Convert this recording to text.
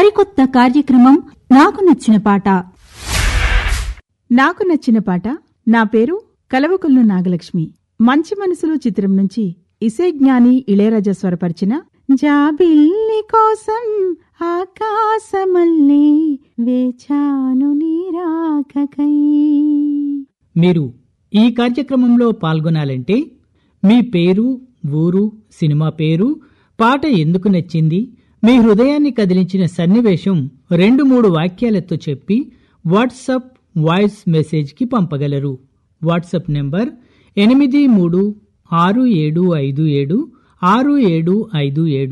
సరికొత్త కార్యక్రమం నాకు నచ్చిన పాట నాకు నచ్చిన పాట నా పేరు కలవకుల్లు నాగలక్ష్మి మంచి మనసులు చిత్రం నుంచి ఇసే జ్ఞాని ఇళయరాజా స్వరపరిచిన జాబిల్లి కోసం ఆకాశమల్లే వేచాను నీరాకకై మీరు ఈ కార్యక్రమంలో పాల్గొనాలంటే మీ పేరు ఊరు సినిమా పేరు పాట ఎందుకు నచ్చింది మీ హృదయాన్ని కదిలించిన సన్నివేశం రెండు మూడు వాక్యాలతో చెప్పి వాట్సప్ వాయిస్ మెసేజ్కి పంపగలరు వాట్సప్ నెంబర్ ఎనిమిది మూడు ఆరు ఏడు ఐదు ఏడు ఆరు ఏడు ఐదు ఏడు